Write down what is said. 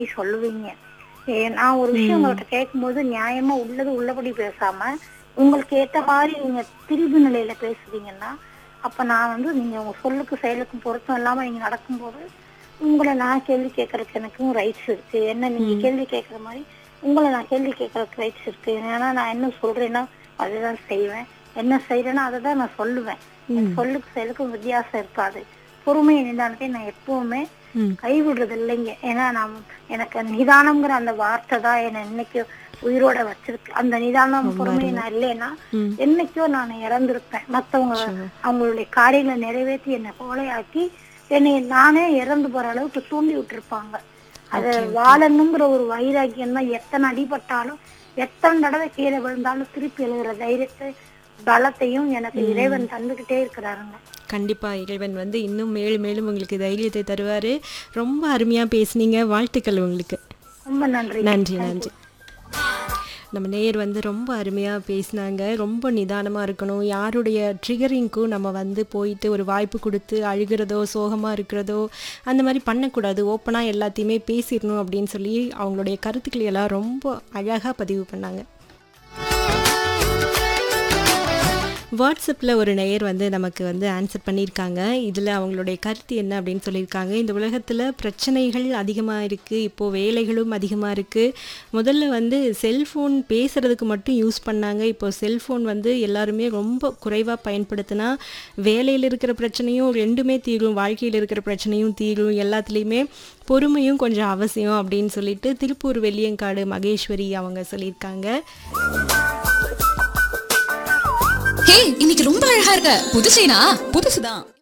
சொல்லுவீங்க ஏ, நான் ஒரு விஷயம் உங்கள்கிட்ட கேட்கும்போது நியாயமா உள்ளது உள்ளபடி பேசாம உங்களுக்கு ஏத்த மாதிரி நீங்க திரிபு நிலையில பேசுறீங்கன்னா அப்ப நான் வந்து நீங்க உங்க சொல்லுக்கு செயலுக்கும் பொருத்தம் இல்லாம நீங்க நடக்கும்போது உங்களை நான் கேள்வி கேட்கறதுக்கு எனக்கும் ரைட்ஸ் இருக்கு என்ன நீங்க கேள்வி கேட்கற மாதிரி உங்களை நான் கேள்வி கேட்கறதுக்கு ரைட்ஸ் இருக்கு ஏன்னா நான் என்ன சொல்றேன்னா அதுதான் செய்வேன் என்ன செய்யறேன்னா அதை தான் நான் சொல்லுவேன் என் சொல்லுக்கு செயலுக்கும் வித்தியாசம் இருக்காது பொறுமை நிதானத்தை நான் எப்பவுமே ம். கைவிடுறது இல்லைங்க ஏன்னா நான் எனக்கு நிதானம்ங்கிற அந்த வார்த்தை தான் என்னை இன்னைக்கு உயிரோட வச்சிருக்கு அந்த நிதானம் பொறுமை நான் இல்லைன்னா ம். என்னைக்கோ நான் இறந்திருப்பேன் மத்தவங்க அவங்களுடைய காரியங்களை நிறைவேற்றி என்னை கோலையாக்கி என்னை நானே இறந்து போற அளவுக்கு தூண்டி விட்டுருப்பாங்க அது வாழணுங்கிற ஒரு வைராக்கியம் தான் எத்தனை அடிபட்டாலும் எத்தனை தடவை கீழே விழுந்தாலும் திருப்பி எழுகிற தைரியத்தை பலத்தையும் எனக்கு இறைவன் தந்துகிட்டே இருக்கிறாருங்க கண்டிப்பா இறைவன் வந்து இன்னும் மேலும் மேலும் உங்களுக்கு தைரியத்தை தருவாரு ரொம்ப அருமையா பேசுனீங்க வாழ்த்துக்கள் உங்களுக்கு ரொம்ப நன்றி நன்றி நன்றி நம்ம நேயர் வந்து ரொம்ப அருமையாக பேசினாங்க ரொம்ப நிதானமாக இருக்கணும் யாருடைய ட்ரிகரிங்க்கும் நம்ம வந்து போயிட்டு ஒரு வாய்ப்பு கொடுத்து அழுகிறதோ சோகமாக இருக்கிறதோ அந்த மாதிரி பண்ணக்கூடாது ஓப்பனாக எல்லாத்தையுமே பேசிடணும் அப்படின்னு சொல்லி அவங்களுடைய கருத்துக்களை எல்லாம் ரொம்ப அழகாக பதிவு பண்ணாங்க வாட்ஸ்அப்பில் ஒரு நேயர் வந்து நமக்கு வந்து ஆன்சர் பண்ணியிருக்காங்க இதில் அவங்களுடைய கருத்து என்ன அப்படின்னு சொல்லியிருக்காங்க இந்த உலகத்தில் பிரச்சனைகள் அதிகமாக இருக்குது இப்போது வேலைகளும் அதிகமாக இருக்குது முதல்ல வந்து செல்ஃபோன் பேசுகிறதுக்கு மட்டும் யூஸ் பண்ணாங்க இப்போ செல்ஃபோன் வந்து எல்லாருமே ரொம்ப குறைவாக பயன்படுத்தினா வேலையில் இருக்கிற பிரச்சனையும் ரெண்டுமே தீரும் வாழ்க்கையில் இருக்கிற பிரச்சனையும் தீரும் எல்லாத்துலேயுமே பொறுமையும் கொஞ்சம் அவசியம் அப்படின்னு சொல்லிட்டு திருப்பூர் வெள்ளியங்காடு மகேஸ்வரி அவங்க சொல்லியிருக்காங்க ஹே இன்னைக்கு ரொம்ப அழகா இருக்க புது செயினா புதுசுதான்